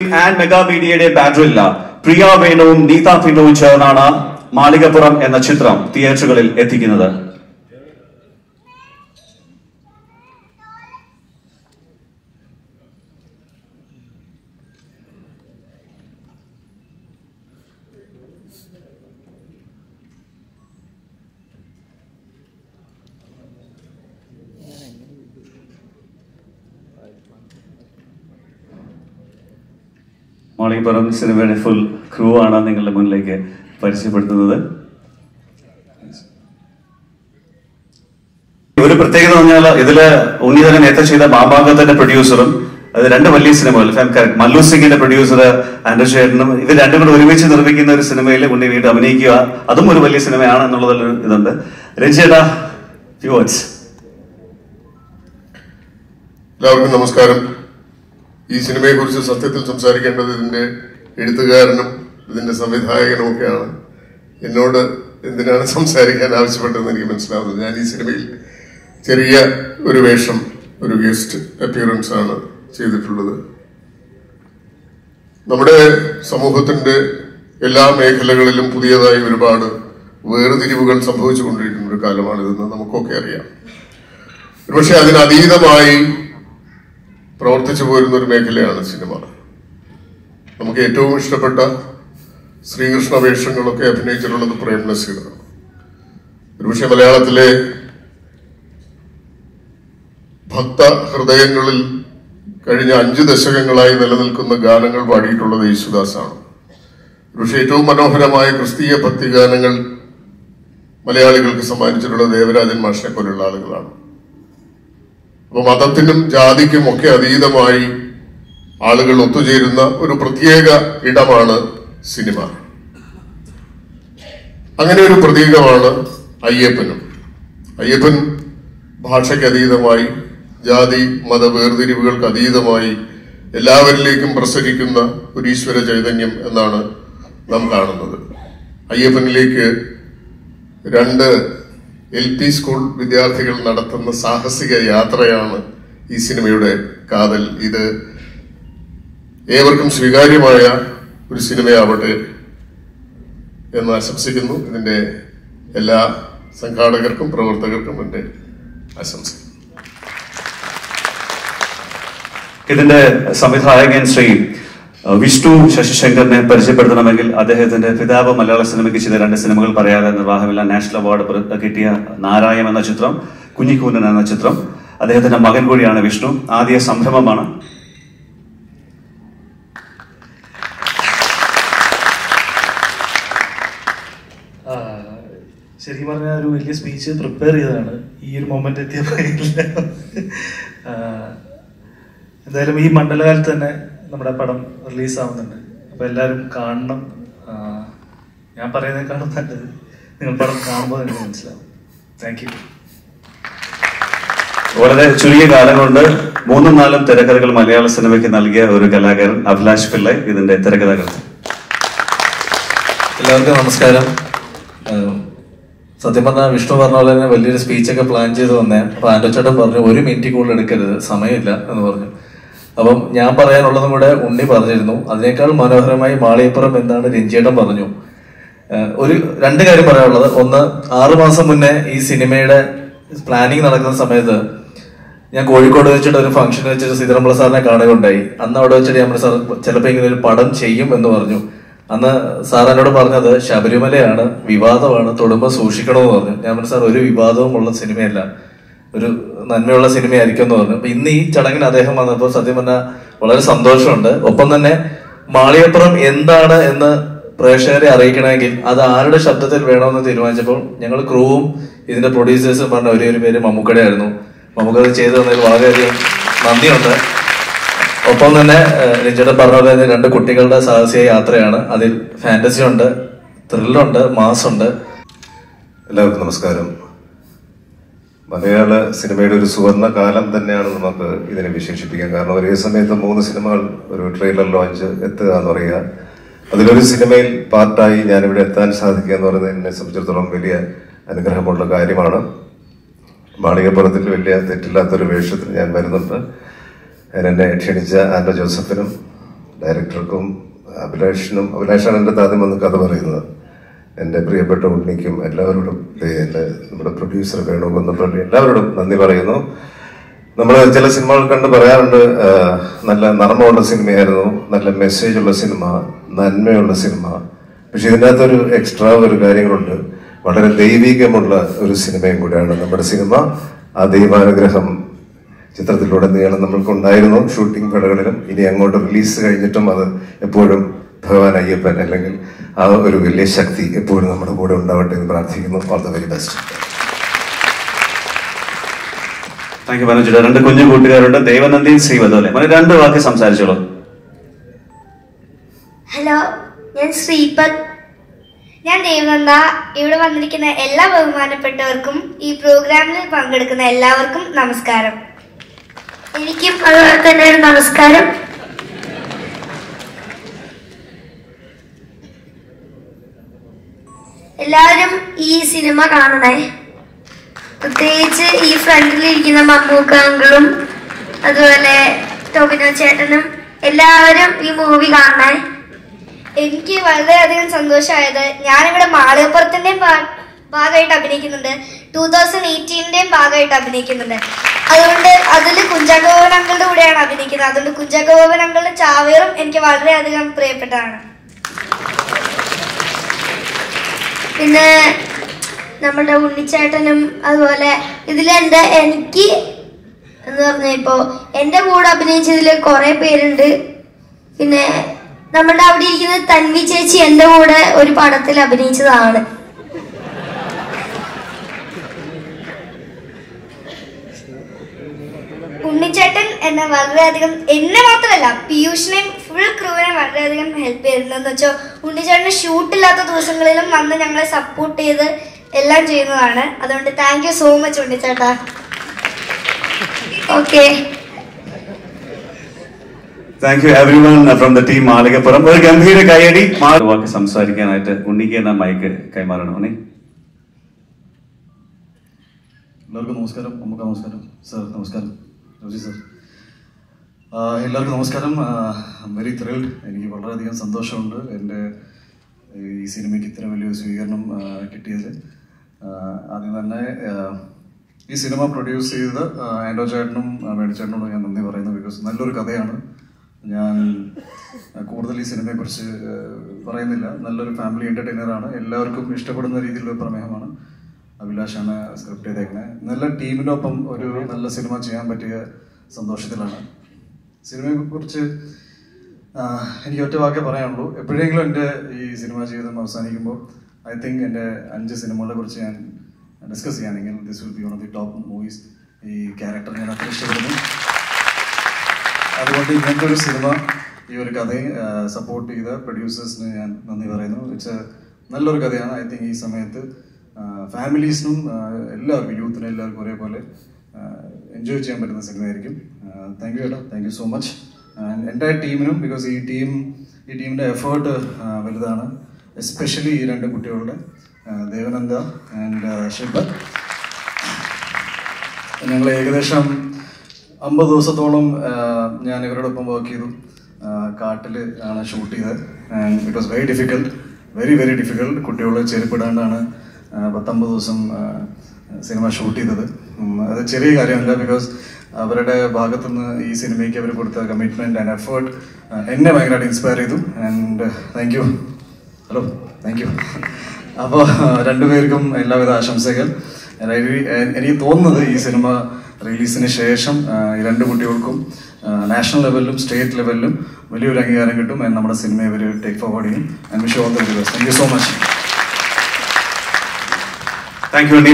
And mega മീഡിയയുടെ ബാറ്ററില്ല പ്രിയ വേണുവും നീത ഫിനോവും ചേർന്നാണ് മാളികപ്പുറം എന്ന ചിത്രം തിയേറ്ററുകളിൽ എത്തിക്കുന്നത് മാളികപ്പുറം സിനിമയുടെ ഫുൾ ക്രൂ ആണ് നിങ്ങളുടെ മുന്നിലേക്ക് പരിചയപ്പെടുത്തുന്നത് ഒരു പ്രത്യേകത പറഞ്ഞാൽ ഇതില് ഉണ്ണിധരൻ നേരത്തെ ചെയ്ത മാമാങ്കത്തിന്റെ പ്രൊഡ്യൂസറും അത് രണ്ട് വലിയ സിനിമകൾ ഇഫ് ഐം കറക്റ്റ് മല്ലു സിംഗിന്റെ പ്രൊഡ്യൂസർ ആൻഡ്രു ചേട്ടനും ഇവർ രണ്ടും കൂടെ ഒരുമിച്ച് നിർമ്മിക്കുന്ന ഒരു സിനിമയിൽ ഉണ്ണി വീണ്ടും അഭിനയിക്കുക അതും ഒരു വലിയ സിനിമയാണ് എന്നുള്ളതിൽ ഒരു ഇതുണ്ട് രഞ്ജേട്ടാ ഫ്യൂ വേർഡ്സ് എല്ലാവർക്കും നമസ്കാരം ഈ സിനിമയെ കുറിച്ച് സത്യത്തിൽ സംസാരിക്കേണ്ടത് ഇതിന്റെ എഴുത്തുകാരനും ഇതിന്റെ സംവിധായകനും ഒക്കെയാണ് എന്നോട് എന്തിനാണ് സംസാരിക്കാൻ ആവശ്യപ്പെട്ടതെന്ന് എനിക്ക് മനസ്സിലാവുന്നത് ഞാൻ ഈ സിനിമയിൽ ചെറിയ ഒരു വേഷം ഒരു ഗസ്റ്റ് അപ്പിയറൻസ് ആണ് ചെയ്തിട്ടുള്ളത് നമ്മുടെ സമൂഹത്തിന്റെ എല്ലാ മേഖലകളിലും പുതിയതായി ഒരുപാട് വേർതിരിവുകൾ സംഭവിച്ചുകൊണ്ടിരിക്കുന്ന ഒരു കാലമാണിതെന്ന് നമുക്കൊക്കെ അറിയാം പക്ഷെ അതിനതീതമായി പ്രവർത്തിച്ചു പോരുന്ന ഒരു മേഖലയാണ് സിനിമ നമുക്ക് ഏറ്റവും ഇഷ്ടപ്പെട്ട ശ്രീകൃഷ്ണ വേഷങ്ങളൊക്കെ അഭിനയിച്ചിട്ടുള്ളത് പ്രേം നസീറാണ് ഒരുപക്ഷെ മലയാളത്തിലെ ഭക്ത ഹൃദയങ്ങളിൽ കഴിഞ്ഞ അഞ്ച് ദശകങ്ങളായി നിലനിൽക്കുന്ന ഗാനങ്ങൾ പാടിയിട്ടുള്ളത് യേശുദാസാണ് പക്ഷേ ഏറ്റവും മനോഹരമായ ക്രിസ്തീയ ഭക്തി ഗാനങ്ങൾ മലയാളികൾക്ക് സമ്മാനിച്ചിട്ടുള്ളത് ദേവരാജൻ മാഷിനെ പോലുള്ള ആളുകളാണ് അപ്പൊ മതത്തിനും ജാതിക്കും ഒക്കെ അതീതമായി ആളുകൾ ഒത്തുചേരുന്ന ഒരു പ്രത്യേക ഇടമാണ് സിനിമ അങ്ങനെ ഒരു പ്രതീകമാണ് അയ്യപ്പനും അയ്യപ്പൻ ഭാഷയ്ക്ക് അതീതമായി ജാതി മത വേർതിരിവുകൾക്ക് അതീതമായി എല്ലാവരിലേക്കും പ്രസരിക്കുന്ന ഒരു ഈശ്വര ചൈതന്യം എന്നാണ് നാം കാണുന്നത് അയ്യപ്പനിലേക്ക് രണ്ട് എൽ പി സ്കൂൾ വിദ്യാർത്ഥികൾ നടത്തുന്ന സാഹസിക യാത്രയാണ് ഈ സിനിമയുടെ കാതൽ ഇത് ഏവർക്കും സ്വീകാര്യമായ ഒരു സിനിമയാവട്ടെ എന്ന് ആശംസിക്കുന്നു ഇതിന്റെ എല്ലാ സംഘാടകർക്കും പ്രവർത്തകർക്കും എന്റെ ആശംസ ഇതിന്റെ സംവിധായകൻ ശ്രീ അഹ് വിഷ്ണു ശശിശങ്കറിനെ പരിചയപ്പെടുത്തണമെങ്കിൽ അദ്ദേഹത്തിന്റെ പിതാവ് മലയാള സിനിമയ്ക്ക് ചെയ്ത രണ്ട് സിനിമകൾ പറയാതെ നിർവാഹമില്ല നാഷണൽ അവാർഡ് പുറ- കിട്ടിയ നാരായം എന്ന ചിത്രം കുഞ്ഞിക്കൂനൻ എന്ന ചിത്രം അദ്ദേഹത്തിന്റെ മകൻ കൂടിയാണ് വിഷ്ണു ആദ്യ സംരംഭമാണ് ആ, ശരിക്കും പറഞ്ഞാൽ ഒരു വലിയ സ്പീച്ച് പ്രിപ്പയർ ചെയ്തതാണ് ഈ ഒരു മൊമെന്റ് എത്തിയപ്പോൾ ഇല്ല. ആ, എന്തായാലും ഈ മണ്ഡലകാലത്ത് തന്നെ നമ്മുടെ പടം റിലീസ് ആവുന്നുണ്ട് അപ്പൊ എല്ലാവരും കാണണം ആ, ഞാൻ പറയുന്നതിനേക്കാളും നല്ലത് നിങ്ങൾ പടം കാണുമ്പോൾ നിങ്ങൾക്ക് മനസ്സിലാവും താങ്ക് യു വളരെ ചുരുങ്ങിയ കാലം കൊണ്ട് മൂന്നും നാലും തിരക്കഥകൾ മലയാള സിനിമയ്ക്ക് നൽകിയ ഒരു കലാകാരൻ അഭിലാഷ് പിള്ളൈ ഇതിന്റെ തിരക്കഥാകൃത്ത് എല്ലാവർക്കും നമസ്കാരം ഏഹ് സത്യം പറഞ്ഞാൽ വിഷ്ണു പറഞ്ഞ പോലെ തന്നെ വലിയൊരു സ്പീച്ചൊക്കെ പ്ലാൻ ചെയ്ത് വന്നേ അപ്പൊ ആൻഡോച്ചേട്ടൻ പറഞ്ഞു ഒരു മിനിറ്റ് കൂടുതൽ എടുക്കരുത് സമയമില്ല എന്ന് പറഞ്ഞു അപ്പം ഞാൻ പറയാനുള്ളതും കൂടെ ഉണ്ണി പറഞ്ഞിരുന്നു അതിനേക്കാൾ മനോഹരമായി മാളിയപ്പുറം എന്താണ് രഞ്ജിയേട്ടൻ പറഞ്ഞു ഏഹ് ഒരു രണ്ട് കാര്യം പറയാനുള്ളത് ഒന്ന് ആറു മാസം മുന്നേ ഈ സിനിമയുടെ പ്ലാനിങ് നടക്കുന്ന സമയത്ത് ഞാൻ കോഴിക്കോട് വെച്ചിട്ട് ഒരു ഫംഗ്ഷൻ വെച്ചിട്ട് സീതരമ്പള സാറിനെ കാണുകയുണ്ടായി അന്ന് അവിടെ വെച്ചിട്ട് ഞാൻ പറഞ്ഞു, സാർ ചിലപ്പോൾ ഇങ്ങനെ ഒരു പടം ചെയ്യും എന്ന് പറഞ്ഞു അന്ന് സാർ എന്നോട് പറഞ്ഞത് ശബരിമലയാണ് വിവാദമാണ് തൊടുമ്പോൾ സൂക്ഷിക്കണമെന്ന് പറഞ്ഞു ഞാൻ പറഞ്ഞു സാർ ഒരു വിവാദവും ഉള്ള സിനിമയല്ല ഒരു നന്മയുള്ള സിനിമയായിരിക്കും എന്ന് പറഞ്ഞു അപ്പൊ ഇന്ന് ഈ ചടങ്ങിന് അദ്ദേഹം വന്നപ്പോൾ സത്യം പറഞ്ഞാൽ വളരെ സന്തോഷമുണ്ട് ഒപ്പം തന്നെ മാളികപ്പുറം എന്താണ് എന്ന് പ്രേക്ഷകരെ അറിയിക്കണമെങ്കിൽ അത് ആരുടെ ശബ്ദത്തിൽ വേണമെന്ന് തീരുമാനിച്ചപ്പോൾ ഞങ്ങൾ ക്രൂവും ഇതിന്റെ പ്രൊഡ്യൂസേഴ്സും പറഞ്ഞ ഒരേ ഒരു പേര് മമ്മൂക്കടയായിരുന്നു മമ്മൂക്ക അത് ചെയ്തു തന്നതിൽ വളരെയധികം നന്ദിയുണ്ട് ഒപ്പം തന്നെ രഞ്ജിയുടെ പറഞ്ഞ പോലെ തന്നെ രണ്ട് കുട്ടികളുടെ സാഹസിക യാത്രയാണ് അതിൽ ഫാന്റസി ഉണ്ട് ത്രില്ലുണ്ട് മാസ് ഉണ്ട് എല്ലാവർക്കും നമസ്കാരം മലയാള സിനിമയുടെ ഒരു സുവർണ കാലം തന്നെയാണ് നമുക്ക് ഇതിനെ വിശേഷിപ്പിക്കാൻ കാരണം ഒരേ സമയത്ത് മൂന്ന് സിനിമകൾ ഒരു ട്രെയിലർ ലോഞ്ച് എത്തുക എന്ന് പറയുക അതിലൊരു സിനിമയിൽ പാർട്ടായി ഞാനിവിടെ എത്താൻ സാധിക്കുക എന്ന് പറയുന്നത് എന്നെ സംബന്ധിച്ചിടത്തോളം വലിയ അനുഗ്രഹമുള്ള കാര്യമാണ് മാളികപ്പുറത്തിൽ വലിയ തെറ്റില്ലാത്തൊരു വേഷത്തിൽ ഞാൻ വരുന്നുണ്ട് അതിനെന്നെ ക്ഷണിച്ച ആൻഡോ ജോസഫിനും ഡയറക്ടർക്കും അഭിലാഷിനും അഭിലാഷാണ് എൻ്റെ ആദ്യം വന്ന് കഥ പറയുന്നത് എൻ്റെ പ്രിയപ്പെട്ട ഉണ്ണിക്കും എല്ലാവരോടും ദേ എൻ്റെ നമ്മുടെ പ്രൊഡ്യൂസർ വേണു കുന്നപ്പള്ളി എല്ലാവരോടും നന്ദി പറയുന്നു നമ്മൾ ചില സിനിമകൾ കണ്ട് പറയാറുണ്ട് ആ, നല്ല നർമ്മമുള്ള സിനിമയായിരുന്നു നല്ല മെസ്സേജ് ഉള്ള സിനിമ നന്മയുള്ള സിനിമ പക്ഷെ ഇതിനകത്തൊരു എക്സ്ട്രാ ഒരു കാര്യങ്ങളുണ്ട് വളരെ ദൈവികമുള്ള ഒരു സിനിമയും കൂടിയാണ് നമ്മുടെ സിനിമ ആ ദൈവാനുഗ്രഹം ചിത്രത്തിലൂടെ നീളം നമ്മൾക്കുണ്ടായിരുന്നു ഷൂട്ടിംഗ് കടകളിലും ഇനി അങ്ങോട്ട് റിലീസ് കഴിഞ്ഞിട്ടും അത് എപ്പോഴും ഭഗവാൻ അയ്യപ്പൻ അല്ലെങ്കിൽ ആ ഒരു വലിയ ശക്തി എപ്പോഴും നമ്മുടെ കൂടെ ഉണ്ടാവട്ടെ എന്ന് പ്രാർത്ഥിക്കുന്നു all the very best thank you Manoj രണ്ട് കുഞ്ഞു കൂട്ടുകാരുണ്ട് ദേവനന്ദിയും ശ്രീവധം അല്ലെ മനു രണ്ട് വാക്ക് സംസാരിച്ചോളൂ ഹലോ ഞാൻ ശ്രീപദ് ഞാൻ ദേവനന്ദ ഇവിടെ വന്നിരിക്കുന്ന എല്ലാ ബഹുമാനപ്പെട്ടവർക്കും ഈ പ്രോഗ്രാമിൽ പങ്കെടുക്കുന്ന എല്ലാവർക്കും നമസ്കാരം എനിക്കും അതുപോലെ തന്നെ ഒരു നമസ്കാരം എല്ലാവരും ഈ സിനിമ കാണണേ പ്രത്യേകിച്ച് ഈ ഫ്രണ്ടിലിരിക്കുന്ന മമ്മൂക്ക അങ്കിളും അതുപോലെ ടോബിനോ ചേട്ടനും എല്ലാവരും ഈ മൂവി കാണണേ എനിക്ക് വളരെയധികം സന്തോഷമായത് ഞാനിവിടെ മാളികപ്പുറത്തിന്റെയും ഭാ- ഭാഗമായിട്ട് അഭിനയിക്കുന്നുണ്ട് ടൂ തൗസൻഡ് എയ്റ്റീൻ്റെയും ഭാഗമായിട്ട് അഭിനയിക്കുന്നുണ്ട് അതുകൊണ്ട് അതിൽ കുഞ്ചാക്കോവൻ അങ്കിളുടെ കൂടെയാണ് അഭിനയിക്കുന്നത് അതുകൊണ്ട് കുഞ്ചാക്കോവൻ അങ്കിളുടെ ചാവേറും എനിക്ക് വളരെയധികം പ്രിയപ്പെട്ടതാണ് പിന്നെ നമ്മുടെ ഉണ്ണിച്ചേട്ടനും അതുപോലെ ഇതിലെന്റെ എനിക്ക് എന്ന് പറഞ്ഞാൽ ഇപ്പോ എന്റെ കൂടെ അഭിനയിച്ചതിൽ കുറെ പേരുണ്ട് പിന്നെ നമ്മുടെ അവിടെ ഇരിക്കുന്ന തൻവി ചേച്ചി എന്റെ കൂടെ ഒരു പടത്തിൽ അഭിനയിച്ചതാണ് ഉണ്ണിച്ചേട്ടൻ എന്നെ വളരെയധികം എന്നെ മാത്രമല്ല പീയൂഷിനെയും ഫുൾ ക്രൂവിനെ വളരെയധികം ഹെൽപ്പ് ചെയ്തിരുന്നെന്ന് വെച്ചാൽ ഉണ്ണിച്ചേട്ടന് ഷൂട്ടില്ലാത്ത ദിവസങ്ങളിലും വന്ന് ഞങ്ങളെ സപ്പോർട്ട് ചെയ്ത് എല്ലാം ചെയ്യുന്നതാണ് അതുകൊണ്ട് താങ്ക് യു സോ മച്ച് ഉണ്ണിച്ചേട്ടാ okay thank you everyone from the team Malikappuram ഒരു ഗംഭീര കൈയടി മാ- ഒരു വാക്ക് സംസാരിക്കാനായിട്ട് ഉണ്ണിക്ക് എന്ന മൈക്ക് കൈമാറണം ഉണ്ണി എല്ലാവർക്കും നമസ്കാരം നമുക്ക് നമസ്കാരം സർ നമസ്കാരം ജോജി സർ ആഹ് എല്ലാവർക്കും നമസ്കാരം വെരി ത്രിൽഡ് എനിക്ക് വളരെയധികം സന്തോഷമുണ്ട് എൻ്റെ ഈ സിനിമയ്ക്ക് ഇത്ര വലിയൊരു സ്വീകരണം ആഹ് കിട്ടിയതിൽ ആഹ് ആദ്യം തന്നെ ആഹ് ഈ സിനിമ പ്രൊഡ്യൂസ് ചെയ്ത ആഹ് ആൻഡോ ചേട്ടനും ആഹ് മേടിച്ചേട്ടനോട് ഞാൻ നന്ദി പറയുന്നു ബിക്കോസ് നല്ലൊരു കഥയാണ് ഞാൻ ആഹ് കൂടുതൽ ഈ സിനിമയെക്കുറിച്ച് ആഹ് പറയുന്നില്ല നല്ലൊരു ഫാമിലി എൻ്റർടൈനറാണ് എല്ലാവർക്കും ഇഷ്ടപ്പെടുന്ന രീതിയിലുള്ള പ്രമേയമാണ് അഭിലാഷാണ് സ്ക്രിപ്റ്റ് ചെയ്തേക്കുന്നത് നല്ല ടീമിൻ്റെ ഒപ്പം ഒരു നല്ല സിനിമ ചെയ്യാൻ പറ്റിയ സന്തോഷത്തിലാണ് സിനിമയെ കുറിച്ച് എനിക്ക് ഒറ്റ വാക്കേ പറയാനുള്ളൂ എപ്പോഴെങ്കിലും എൻ്റെ ഈ സിനിമ ജീവിതം അവസാനിക്കുമ്പോൾ ഐ തിങ്ക് എൻ്റെ അഞ്ച് സിനിമകളെ കുറിച്ച് ഞാൻ ഡിസ്കസ് ചെയ്യുകയാണെങ്കിൽ this will be one of the top movies ഈ ക്യാരക്ടർ ഞാൻ അത്ര ഇഷ്ടപ്പെടുന്നു അതുകൊണ്ട് ഇങ്ങനത്തെ ഒരു സിനിമ ഈ ഒരു കഥയെ സപ്പോർട്ട് ചെയ്ത പ്രൊഡ്യൂസേഴ്സിന് ഞാൻ നന്ദി പറയുന്നു ഇറ്റ്സ് നല്ലൊരു കഥയാണ് ഐ തിങ്ക് ഈ സമയത്ത് ഫാമിലീസിനും എല്ലാവർക്കും യൂത്തിനും എല്ലാവർക്കും ഒരേപോലെ എൻജോയ് ചെയ്യാൻ പറ്റുന്ന സിനിമയായിരിക്കും താങ്ക് യു ഏട്ടാ താങ്ക് യു സോ മച്ച് എൻ്റെ ടീമിനും ബിക്കോസ് ഈ ടീം ഈ ടീമിൻ്റെ എഫേർട്ട് വലുതാണ് എസ്പെഷ്യലി ഈ രണ്ട് കുട്ടികളുടെ ആ, ദേവനന്ദ ആൻഡ് ശിബ ഞങ്ങൾ ഏകദേശം അമ്പത് ദിവസത്തോളം ആ, ഞാൻ ഇവരോടൊപ്പം വർക്ക് ചെയ്തു കാട്ടിൽ ആണ് ഷൂട്ട് ചെയ്തത് and it was very difficult very very difficult കുട്ടികളെ ചെരുപ്പിടാണ്ടാണ് ആ, പത്തൊമ്പത് ദിവസം ആ, സിനിമ ഷൂട്ട് ചെയ്തത് ഉം, അത് ചെറിയ കാര്യമല്ല ബിക്കോസ് അവരുടെ ഭാഗത്തുനിന്ന് ഈ സിനിമയ്ക്ക് അവർ കൊടുത്ത കമ്മിറ്റ്മെൻറ്റ് ആൻഡ് എഫേർട്ട് എന്നെ ഭയങ്കരമായിട്ട് ഇൻസ്പയർ ചെയ്തു and thank you hello thank you അപ്പോൾ രണ്ടുപേർക്കും എല്ലാവിധ ആശംസകൾ എനിക്ക് എനിക്ക് തോന്നുന്നത് ഈ സിനിമ റിലീസിന് ശേഷം ആ, ഈ രണ്ട് കുട്ടികൾക്കും നാഷണൽ ലെവലിലും സ്റ്റേറ്റ് ലെവലിലും വലിയൊരു അംഗീകാരം കിട്ടും and നമ്മുടെ സിനിമയെ ഇവർ ടേക്ക് ഫോർവേഡ് ചെയ്യും and wish all the very best thank you so much thank you Unni